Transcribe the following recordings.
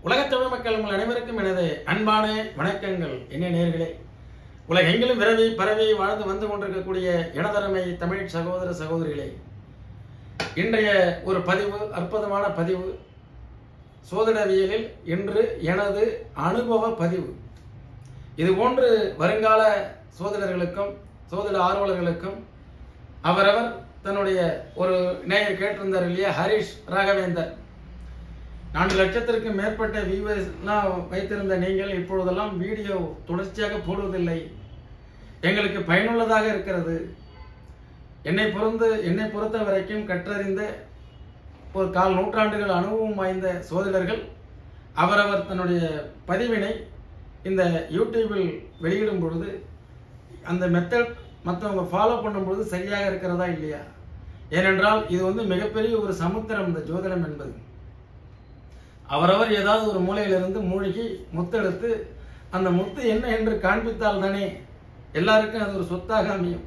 உலகத் தமிழ் மக்கள் உங்கள் அனைவருக்கும் எனது அன்பான வணக்கங்கள் என்ன நேர்களே உலகெங்கிலும் விரவி பரவி வாழ்ந்து வந்து கொண்டிருக்கக்கூடிய எனதரமை தமிழ் சகோதர சகோதரிகளே இன்றைய ஒரு பதிவு அற்புதமான பதிவு சோதனவியலில் இன்று எனது அனுபவ பதிவு இது போன்று வருங்கால சோதனர்களுக்கும் சோதன ஆர்வலர்களுக்கும் அவரவர் தன்னுடைய ஒரு நேயர் கேட்டிருந்தார் இல்லையா ஹரிஷ் ராகவேந்தர் நான்கு லட்சத்திற்கு மேற்பட்ட வியூவர்ஸ்லாம் வைத்திருந்த நீங்கள் இப்பொழுதெல்லாம் வீடியோ தொடர்ச்சியாக போடுவதில்லை எங்களுக்கு பயனுள்ளதாக இருக்கிறது என்னை பொறுத்து என்னை பொறுத்த வரைக்கும் கற்றறிந்த ஒரு கால் நூற்றாண்டுகள் அனுபவம் வாய்ந்த சோதரர்கள் அவரவர் தன்னுடைய பதிவினை இந்த யூடியூபில் வெளியிடும் பொழுது அந்த மெத்தட் மற்றவங்க ஃபாலோ பண்ணும்பொழுது சரியாக இருக்கிறதா இல்லையா ஏனென்றால் இது வந்து மிகப்பெரிய ஒரு சமுத்திரம் இந்த ஜோதிடம் என்பது அவரவர் ஏதாவது ஒரு மூலையிலிருந்து மூழ்கி முத்தெடுத்து அந்த முத்து என்ன என்று காண்பித்தால் தானே எல்லாருக்கும் அது ஒரு சொத்தாக அமையும்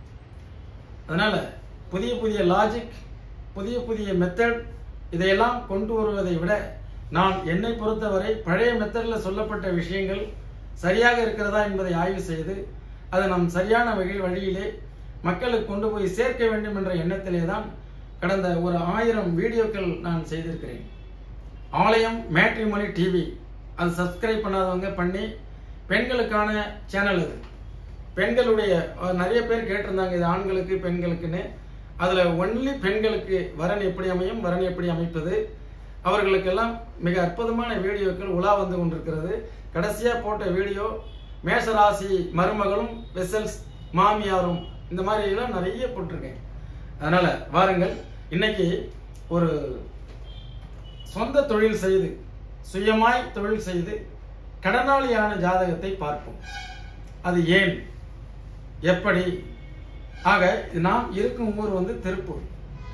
அதனால புதிய புதிய லாஜிக் புதிய புதிய மெத்தட் இதையெல்லாம் கொண்டு வருவதை விட நான் என்னை பொறுத்தவரை பழைய மெத்தடில் சொல்லப்பட்ட விஷயங்கள் சரியாக இருக்கிறதா என்பதை ஆய்வு செய்து அதை நம் சரியான வழி வழியிலே மக்களுக்கு கொண்டு போய் சேர்க்க வேண்டும் என்ற எண்ணத்திலே தான் கடந்த ஒரு ஆயிரம் வீடியோக்கள் நான் செய்திருக்கிறேன் ஆலயம் மேட்ரிமோனி டிவி அது சப்ஸ்கிரைப் பண்ணாதவங்க பண்ணி பெண்களுக்கான சேனல் அது பெண்களுடைய அஹ், நிறைய பேர் கேட்டிருந்தாங்க இது ஆண்களுக்கு பெண்களுக்குன்னு அதில் ஒன்லி பெண்களுக்கு வரன் எப்படி அமையும் வரன் எப்படி அமைப்பது அவர்களுக்கெல்லாம் மிக அற்புதமான வீடியோக்கள் உலா வந்து கொண்டிருக்கிறது கடைசியாக போட்ட வீடியோ மேஷராசி மருமகளும் வெசல்ஸ் மாமியாரும் இந்த மாதிரி எல்லாம் நிறைய போட்டிருக்கேன் அதனால வாருங்கள் இன்னைக்கு ஒரு சொந்த தொழில் செய்து சுயமாய் தொழில் செய்து கடனாளியான ஜாதகத்தை பார்ப்போம் அது ஏன் எப்படி ஆக நாம் இருக்கும் ஊர் வந்து திருப்பூர்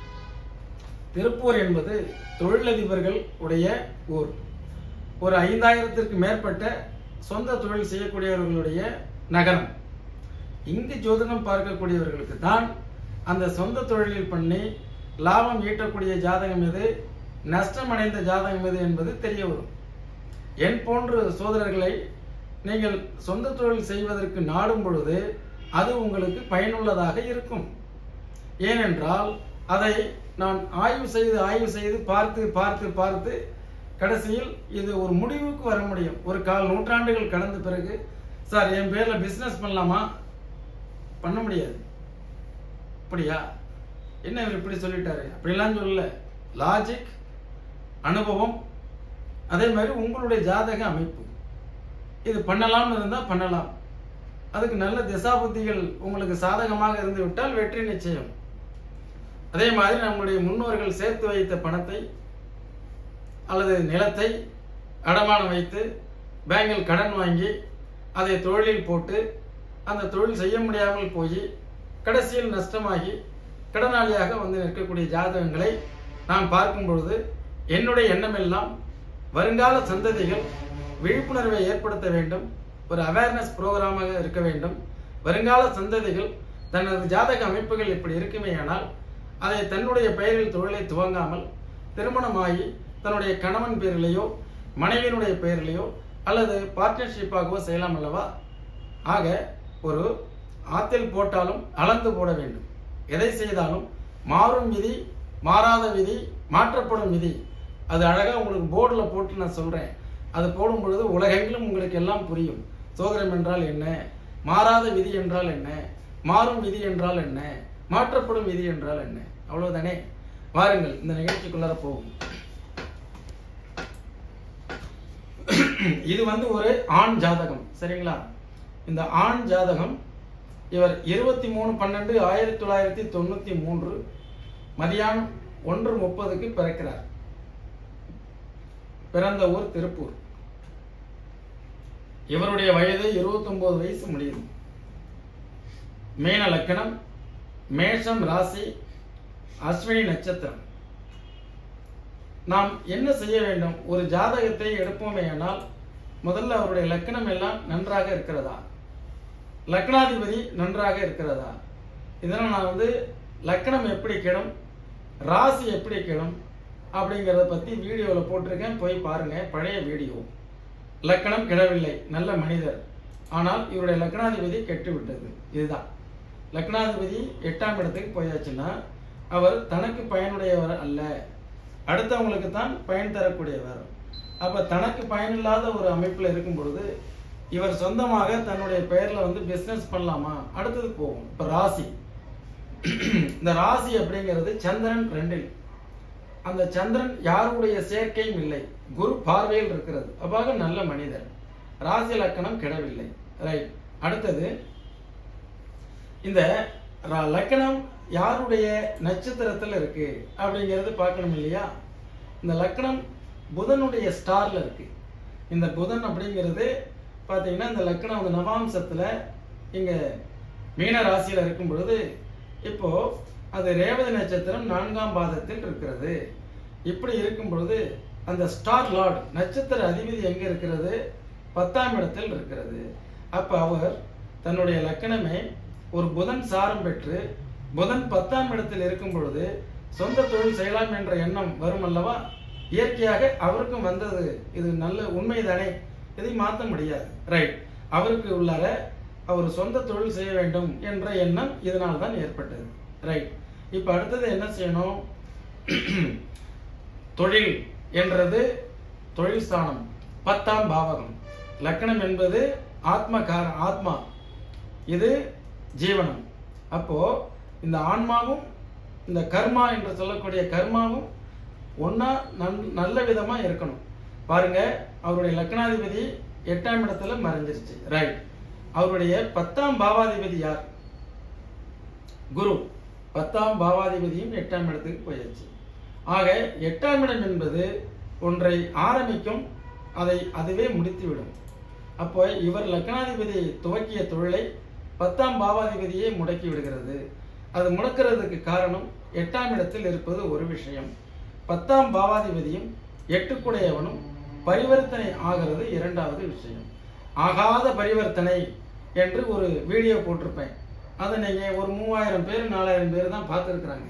திருப்பூர் என்பது தொழிலதிபர்கள் உடைய ஊர் ஒரு ஐந்தாயிரத்திற்கு மேற்பட்ட சொந்த தொழில் செய்யக்கூடியவர்களுடைய நகரம் இங்கு ஜோதிடம் பார்க்கக்கூடியவர்களுக்கு தான் அந்த சொந்த தொழிலில் பண்ணி லாபம் ஈட்டக்கூடிய ஜாதகம் எது நஷ்டம் அடைந்த ஜாதகம் எது என்பது தெரிய வரும் என் போன்ற சோதரர்களை நீங்கள் சொந்த தொழில் செய்வதற்கு நாடும் பொழுது அது உங்களுக்கு பயனுள்ளதாக இருக்கும் ஏனென்றால் அதை நான் ஆய்வு செய்து ஆய்வு செய்து பார்த்து பார்த்து பார்த்து கடைசியில் இது ஒரு முடிவுக்கு வர முடியும் ஒரு கால் நூற்றாண்டுகள் கடந்த பிறகு சார் என் பேர்ல பிசினஸ் பண்ணலாமா பண்ண முடியாது அப்படியா என்ன இவர் இப்படி சொல்லிட்டாரு அப்படிலாம் சொல்லல லாஜிக் அனுபவம் அதே மாதிரி உங்களுடைய ஜாதக அமைப்பு இது பண்ணலாம்னு இருந்தா பண்ணலாம் அதுக்கு நல்ல திசாபுத்திகள் உங்களுக்கு சாதகமாக இருந்து விட்டால் வெற்றி நிச்சயம் அதே மாதிரி நம்முடைய முன்னோர்கள் சேர்த்து வைத்த பணத்தை அல்லது நிலத்தை அடமானம் வைத்து பேங்கில் கடன் வாங்கி அதை தொழிலில் போட்டு அந்த தொழில் செய்ய முடியாமல் போய் கடைசியில் நஷ்டமாகி கடனாளியாக வந்து நிற்கக்கூடிய ஜாதகங்களை நாம் பார்க்கும் பொழுது என்னுடைய எண்ணமெல்லாம் வருங்கால சந்ததிகள் விழிப்புணர்வை ஏற்படுத்த வேண்டும் ஒரு அவேர்னஸ் புரோகிராமாக இருக்க வேண்டும் வருங்கால சந்ததிகள் தனது ஜாதக அமைப்புகள் இப்படி இருக்குமேயானால் அதை தன்னுடைய பெயரில் தொழிலை துவங்காமல் திருமணமாகி தன்னுடைய கணவன் பேரிலேயோ மனைவியினுடைய பெயரிலேயோ அல்லது பார்ட்னர்ஷிப்பாகவோ செய்யலாம் அல்லவா ஆக ஒரு ஆத்தில் போட்டாலும் அளந்து போட வேண்டும் எதை செய்தாலும் மாறும் விதி மாறாத விதி மாற்றப்படும் விதி அது அழகா உங்களுக்கு போர்டில் போட்டு நான் சொல்றேன் அது போடும் பொழுது உலகெங்கிலும் உங்களுக்கு எல்லாம் புரியும் சோதனம் என்றால் என்ன மாறாத விதி என்றால் என்ன மாறும் விதி என்றால் என்ன மாற்றப்படும் விதி என்றால் என்ன அவ்வளவுதானே வாருங்கள் இந்த நிகழ்ச்சிக்குள்ளார போகும் இது வந்து ஒரு ஆண் ஜாதகம் சரிங்களா இந்த ஆண் ஜாதகம் இவர் இருபத்தி மூணு பன்னெண்டு ஆயிரத்தி தொள்ளாயிரத்தி தொண்ணூத்தி மூன்று மதியானம் ஒன்று முப்பதுக்கு பிறக்கிறார் பிறந்த ஊர் திருப்பூர் இவருடைய வயது 29 வயசு முடியுது மேன லக்கணம் மேஷம் ராசி அஸ்வினி நட்சத்திரம் நாம் என்ன செய்ய வேண்டும் ஒரு ஜாதகத்தை எடுப்போமேயானால் முதல்ல அவருடைய லக்கணம் எல்லாம் நன்றாக இருக்கிறதா லக்னாதிபதி நன்றாக இருக்கிறதா இதனால் நான் வந்து லக்கணம் எப்படி கெடும் ராசி எப்படி கெடும் அப்படிங்கிறத பத்தி வீடியோவில் போட்டிருக்கேன் போய் பாருங்க பழைய வீடியோ லக்கணம் கிடவில்லை நல்ல மனிதர் ஆனால் இவருடைய லக்னாதிபதி கெட்டு விட்டது இதுதான் லக்னாதிபதி எட்டாம் இடத்துக்கு போயாச்சுன்னா அவர் தனக்கு பயனுடையவர் அல்ல அடுத்தவங்களுக்கு தான் பயன் தரக்கூடியவர் அப்ப தனக்கு பயனில்லாத ஒரு அமைப்புல இருக்கும் பொழுது இவர் சொந்தமாக தன்னுடைய பெயர்ல வந்து பிசினஸ் பண்ணலாமா அடுத்தது போகும் இப்ப ராசி இந்த ராசி அப்படிங்கிறது சந்திரன் ரெண்டில் அந்த சந்திரன் யாருடைய சேர்க்கையும் இல்லை குரு பார்வையில் இருக்கிறது அவ்வாக நல்ல மனிதர் ராசி லக்கணம் கிடவில்லை ரைட் அடுத்தது இந்த ர- லக்கணம் யாருடைய நட்சத்திரத்துல இருக்கு அப்படிங்கிறது பார்க்கணும் இல்லையா இந்த லக்கணம் புதனுடைய ஸ்டார்ல இருக்கு இந்த புதன் அப்படிங்கிறது பார்த்தீங்கன்னா இந்த லக்கணம் அந்த நவாம்சத்துல இங்க மீன ராசியில இருக்கும் பொழுது இப்போ அது ரேவதி நட்சத்திரம் நான்காம் பாதத்தில் இருக்கிறது இப்படி இருக்கும் பொழுது அந்த ஸ்டார் லார்ட் நட்சத்திர அதிபதி எங்க இருக்கிறது பத்தாம் இடத்தில் இருக்கிறது அப்ப அவர் தன்னுடைய லக்கணமே ஒரு புதன் சாரம் பெற்று புதன் பத்தாம் இடத்தில் இருக்கும் பொழுது சொந்த தொழில் செய்யலாம் என்ற எண்ணம் வரும் அல்லவா இயற்கையாக அவருக்கும் வந்தது இது நல்ல உண்மைதானே இதை மாற்ற முடியாது ரைட் அவருக்கு உள்ளார அவர் சொந்த தொழில் செய்ய வேண்டும் என்ற எண்ணம் இதனால் தான் ஏற்பட்டது ரைட் இப்போ அடுத்தது என்ன செய்யணும் தொழில் என்றது தொழில் ஸ்தானம் பத்தாம் பாவகம் லக்கணம் என்பது ஆத்ம கார ஆத்மா இது ஜீவனம் அப்போ இந்த ஆன்மாவும் இந்த கர்மா என்று சொல்லக்கூடிய கர்மாவும் ஒண்ணா நன் நல்ல விதமா இருக்கணும் பாருங்க அவருடைய லக்னாதிபதி எட்டாம் இடத்துல மறைஞ்சிருச்சு ரைட் அவருடைய பத்தாம் பாவாதிபதி யார் குரு பத்தாம் பாவாதிபதியும் எட்டாம் இடத்துக்கு போயாச்சு ஆக எட்டாம் இடம் என்பது ஒன்றை ஆரம்பிக்கும் அதை அதுவே முடித்துவிடும் அப்போ இவர் லக்னாதிபதி துவக்கிய தொழிலை பத்தாம் பாவாதிபதியே முடக்கி விடுகிறது அது முடக்கிறதுக்கு காரணம் எட்டாம் இடத்தில் இருப்பது ஒரு விஷயம் பத்தாம் பாவாதிபதியும் எட்டுக்குடையவனும் பரிவர்த்தனை ஆகிறது இரண்டாவது விஷயம் ஆகாத பரிவர்த்தனை என்று ஒரு வீடியோ போட்டிருப்பேன் அதை நீங்க ஒரு மூவாயிரம் பேர் நாலாயிரம் பேர் தான் பார்த்துருக்குறாங்க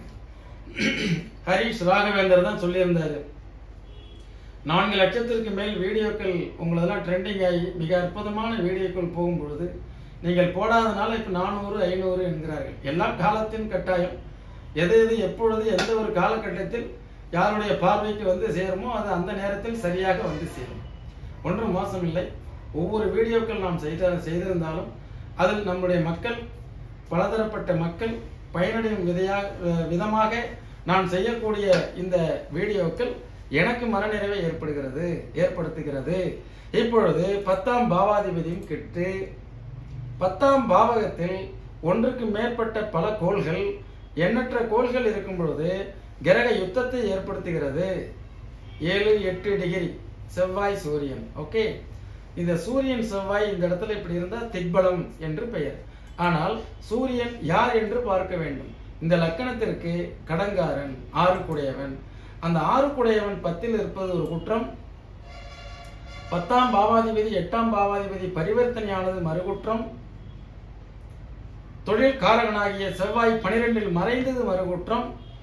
ஹரிஷ் ராகவேந்தர் தான் சொல்லியிருந்தாரு நான்கு லட்சத்திற்கு மேல் வீடியோக்கள் உங்களதெல்லாம் ட்ரெண்டிங் ஆகி மிக அற்புதமான வீடியோக்கள் போகும் பொழுது நீங்கள் போடாதனால இப்போ நானூறு ஐநூறு என்கிறார்கள் எல்லா காலத்தின் கட்டாயம் எது எது எப்பொழுது எந்த ஒரு காலகட்டத்தில் யாருடைய பார்வைக்கு வந்து சேருமோ அது அந்த நேரத்தில் சரியாக வந்து சேரும் ஒன்றும் மோசமில்லை ஒவ்வொரு வீடியோக்கள் நாம் செய்த செய்திருந்தாலும் அதில் நம்முடைய மக்கள் பலதரப்பட்ட மக்கள் பயனடையும் விதையாக விதமாக நான் செய்யக்கூடிய இந்த வீடியோக்கள் எனக்கு மனநிறைவை ஏற்படுகிறது ஏற்படுத்துகிறது இப்பொழுது பத்தாம் பாவாதிபதியும் கெட்டு பத்தாம் பாவகத்தில் ஒன்றுக்கு மேற்பட்ட பல கோள்கள் எண்ணற்ற கோள்கள் இருக்கும் பொழுது கிரக யுத்தத்தை ஏற்படுத்துகிறது ஏழு எட்டு டிகிரி செவ்வாய் சூரியன் ஓகே இந்த சூரியன் செவ்வாய் இந்த இடத்துல இப்படி இருந்தா திக்பலம் என்று பெயர் ஆனால் சூரியன் யார் என்று பார்க்க வேண்டும் இந்த லக்கணத்திற்கு கடங்காரன் ஆறுக்குடையவன் அந்த ஆறுக்குடையவன் பத்தில் இருப்பது ஒரு குற்றம் பத்தாம் பாவாதிபதி எட்டாம் பாவாதிபதி பரிவர்த்தனையானது மறுகுற்றம் தொழில் காரகனாகிய செவ்வாய் பனிரெண்டில் மறைந்தது மறுகுற்றம்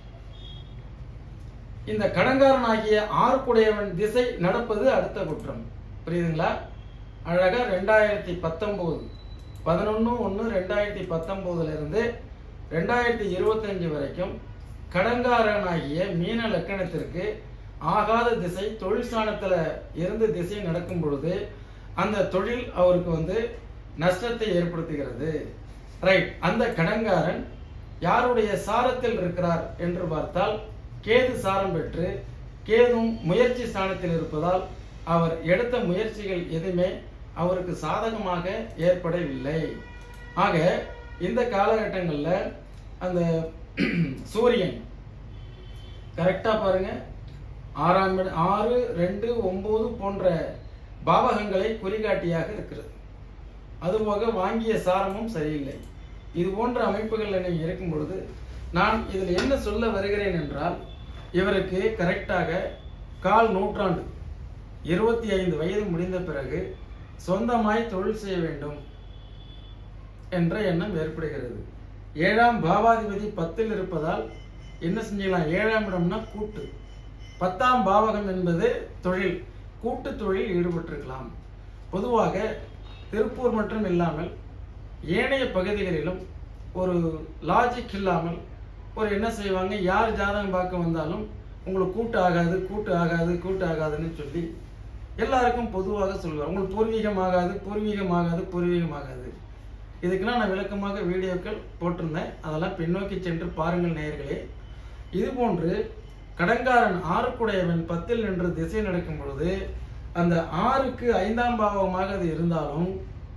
இந்த கடங்காரனாகிய ஆறுக்குடையவன் திசை நடப்பது அடுத்த குற்றம் புரியுதுங்களா அழகா ரெண்டாயிரத்தி பத்தொன்பது பதினொன்று ஒன்று ரெண்டாயிரத்தி பத்தொம்போதுல இருந்து ரெண்டாயிரத்தி இருபத்தஞ்சு வரைக்கும் கடங்காரனாகிய மீன லக்கணத்திற்கு ஆகாத திசை தொழில் ஸ்தானத்துல இருந்து திசை நடக்கும் பொழுது அந்த தொழில் அவருக்கு வந்து நஷ்டத்தை ஏற்படுத்துகிறது ரைட் அந்த கடங்காரன் யாருடைய சாரத்தில் இருக்கிறார் என்று பார்த்தால் கேது சாரம் பெற்று கேதும் முயற்சி ஸ்தானத்தில் இருப்பதால் அவர் எடுத்த முயற்சிகள் எதுவுமே அவருக்கு சாதகமாக ஏற்படவில்லை ஆக இந்த காலகட்டங்கள்ல அந்த சூரியன் கரெக்டா பாருங்க ஆறாம் இட- ஆறு ரெண்டு ஒன்பது போன்ற பாவகங்களை குறிகாட்டியாக இருக்கிறது அதுபோக வாங்கிய சாரமும் சரியில்லை இது போன்ற அமைப்புகள் நீங்க இருக்கும் பொழுது நான் இதில் என்ன சொல்ல வருகிறேன் என்றால் இவருக்கு கரெக்டாக கால் நூற்றாண்டு இருபத்தி ஐந்து வயது முடிந்த பிறகு சொந்தமாய் தொழில் செய்ய வேண்டும் என்ற எண்ணம் ஏற்படுகிறது ஏழாம் பாவாதிபதி பத்தில் இருப்பதால் என்ன செஞ்சுக்கலாம் ஏழாம் இடம்னா கூட்டு பத்தாம் பாவகம் என்பது தொழில் கூட்டு தொழில் ஈடுபட்டிருக்கலாம் பொதுவாக திருப்பூர் மட்டும் இல்லாமல் ஏனைய பகுதிகளிலும் ஒரு லாஜிக் இல்லாமல் ஒரு என்ன செய்வாங்க யார் ஜாதகம் பார்க்க வந்தாலும் உங்களுக்கு கூட்டு ஆகாது கூட்டு ஆகாது கூட்டு ஆகாதுன்னு சொல்லி எல்லாருக்கும் பொதுவாக சொல்லுவார் உங்களுக்கு பூர்வீகம் ஆகாது பூர்வீகம் ஆகாது பூர்வீகம் ஆகாது இதுக்கெல்லாம் நான் விளக்கமாக வீடியோக்கள் போட்டிருந்தேன் அதெல்லாம் பின்னோக்கி சென்று பாருங்கள் நேயர்களே இது போன்று கடங்காரன் ஆறுக்குடையவன் பத்தில் நின்று திசை நடக்கும் பொழுது அந்த ஆறுக்கு ஐந்தாம் பாவமாக அது இருந்தாலும்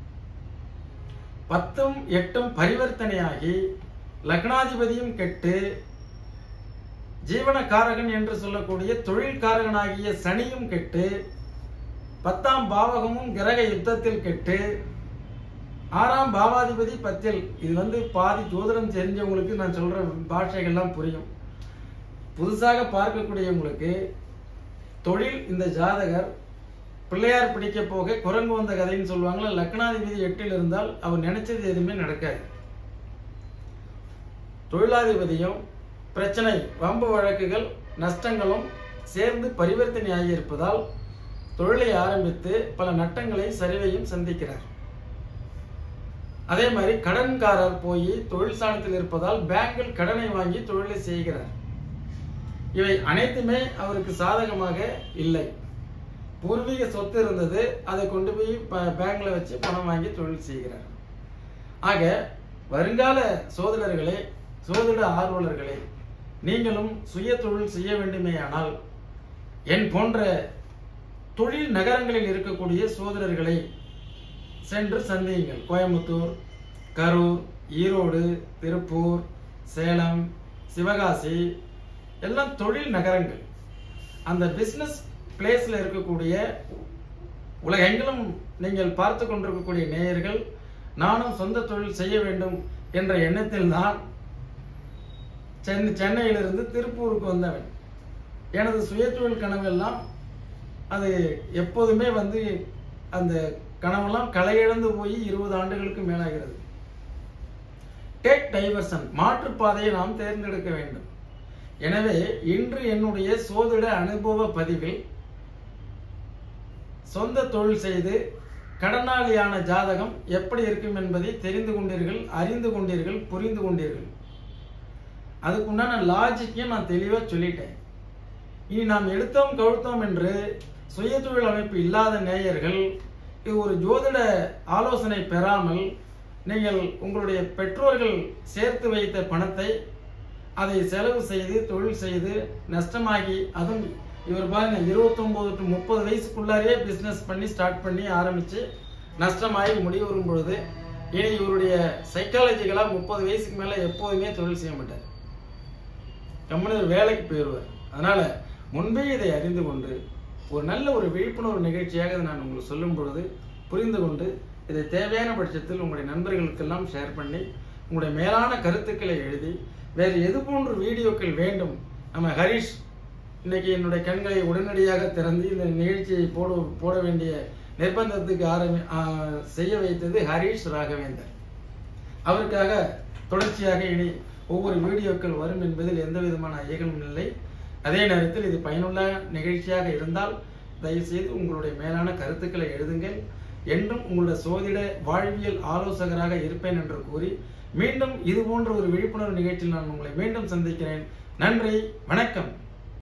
பத்தும் எட்டும் பரிவர்த்தனையாகி லக்னாதிபதியும் கெட்டு ஜீவனக்காரகன் என்று சொல்லக்கூடிய தொழில்காரகனாகிய சனியும் கெட்டு பத்தாம் பாவகமும் கிரக யுத்தத்தில் கெட்டு ஆறாம் பாவாதிபதி பத்தில் இது வந்து பாதி ஜோதிடம் தெரிஞ்சவங்களுக்கு நான் சொல்ற பாஷைகள்லாம் புரியும் புதுசாக பார்க்கக்கூடியவங்களுக்கு தொழில் இந்த ஜாதகர் பிள்ளையார் பிடிக்க போக குரங்கு வந்த கதைன்னு சொல்லுவாங்களா லக்னாதிபதி எட்டில் இருந்தால் அவர் நினைச்சது எதுவுமே நடக்காது தொழிலாதிபதியும் பிரச்சனை வம்பு வழக்குகள் நஷ்டங்களும் சேர்ந்து பரிவர்த்தனை ஆகியிருப்பதால் தொழிலை ஆரம்பித்து பல நட்டங்களை சரிவையும் சந்திக்கிறார் அதே மாதிரி கடன்காரர் போய் தொழில் ஸ்தானத்தில் இருப்பதால் பேங்கில் கடனை வாங்கி தொழிலை செய்கிறார் இவை அனைத்துமே அவருக்கு சாதகமாக இல்லை பூர்வீக சொத்து இருந்தது அதை கொண்டு போய் ப- பேங்க்ல வச்சு பணம் வாங்கி தொழில் செய்கிறார் ஆக வருங்கால சோதரர்களே சோதிட ஆர்வலர்களே நீங்களும் சுய தொழில் செய்ய வேண்டுமேயானால் என் போன்ற தொழில் நகரங்களில் இருக்கக்கூடிய சோதரர்களை சென்று சந்தியுங்கள் கோயம்புத்தூர் கரூர் ஈரோடு திருப்பூர் சேலம் சிவகாசி எல்லாம் தொழில் நகரங்கள் அந்த பிஸ்னஸ் பிளேஸில் இருக்கக்கூடிய உலகெங்கிலும் நீங்கள் பார்த்து கொண்டிருக்கக்கூடிய நேயர்கள் நானும் சொந்த தொழில் செய்ய வேண்டும் என்ற எண்ணத்தில் தான் சென்னை சென்னையிலிருந்து திருப்பூருக்கு வந்தவன் எனது சுயதொழில் கனவெல்லாம் அது எப்போதுமே வந்து அந்த கனவெல்லாம் களையிழந்து போய் இருபது ஆண்டுகளுக்கு மேலாகிறது டேக் டைவர்சன் மாற்றுப்பாதையை நாம் தேர்ந்தெடுக்க வேண்டும் எனவே இன்று என்னுடைய சோதிட அனுபவ பதிவில் சொந்த தொழில் செய்து கடனாளியான ஜாதகம் எப்படி இருக்கும் என்பதை தெரிந்து கொண்டீர்கள் அறிந்து கொண்டீர்கள் புரிந்து கொண்டீர்கள் அதுக்குண்டான லாஜிக்கையும் நான் தெளிவாக சொல்லிட்டேன் இனி நாம் எடுத்தோம் கழுத்தோம் என்று சுயதொழில் அமைப்பு இல்லாத நேயர்கள் இது ஒரு ஜோதிட ஆலோசனை பெறாமல் நீங்கள் உங்களுடைய பெற்றோர்கள் சேர்த்து வைத்த பணத்தை அதை செலவு செய்து தொழில் செய்து நஷ்டமாகி அதுவும் இவர் பாருங்க இருபத்தொன்பது டு முப்பது வயசுக்குள்ளாரே பிஸ்னஸ் பண்ணி ஸ்டார்ட் பண்ணி ஆரம்பிச்சு நஷ்டமாகி முடிவு வரும் பொழுது இனி இவருடைய சைக்காலஜிக்கலாக முப்பது வயசுக்கு மேலே எப்போதுமே தொழில் செய்ய மாட்டார் கம்பெனி வேலைக்கு போயிடுவார் அதனால முன்பே இதை அறிந்து கொண்டு ஒரு நல்ல ஒரு விழிப்புணர்வு நிகழ்ச்சியாக இதை நான் உங்களுக்கு சொல்லும் பொழுது புரிந்து கொண்டு இதை தேவையான பட்சத்தில் உங்களுடைய நண்பர்களுக்கெல்லாம் ஷேர் பண்ணி உங்களுடைய மேலான கருத்துக்களை எழுதி வேறு எது போன்ற வீடியோக்கள் வேண்டும் நம்ம ஹரிஷ் இன்னைக்கு என்னுடைய கண்களை உடனடியாக திறந்து இந்த நிகழ்ச்சியை போட போட வேண்டிய நிர்பந்தத்துக்கு ஆரம்பி ஆ, செய்ய வைத்தது ஹரிஷ் ராகவேந்தர் அவருக்காக தொடர்ச்சியாக இனி ஒவ்வொரு வீடியோக்கள் வரும் என்பதில் எந்த விதமான ஐயங்களும் இல்லை அதே நேரத்தில் இது பயனுள்ள நிகழ்ச்சியாக இருந்தால் தயவுசெய்து உங்களுடைய மேலான கருத்துக்களை எழுதுங்கள் என்றும் உங்களுடைய சோதிட வாழ்வியல் ஆலோசகராக இருப்பேன் என்று கூறி மீண்டும் இது போன்ற ஒரு விழிப்புணர்வு நிகழ்ச்சியில் நான் உங்களை மீண்டும் சந்திக்கிறேன் நன்றி வணக்கம்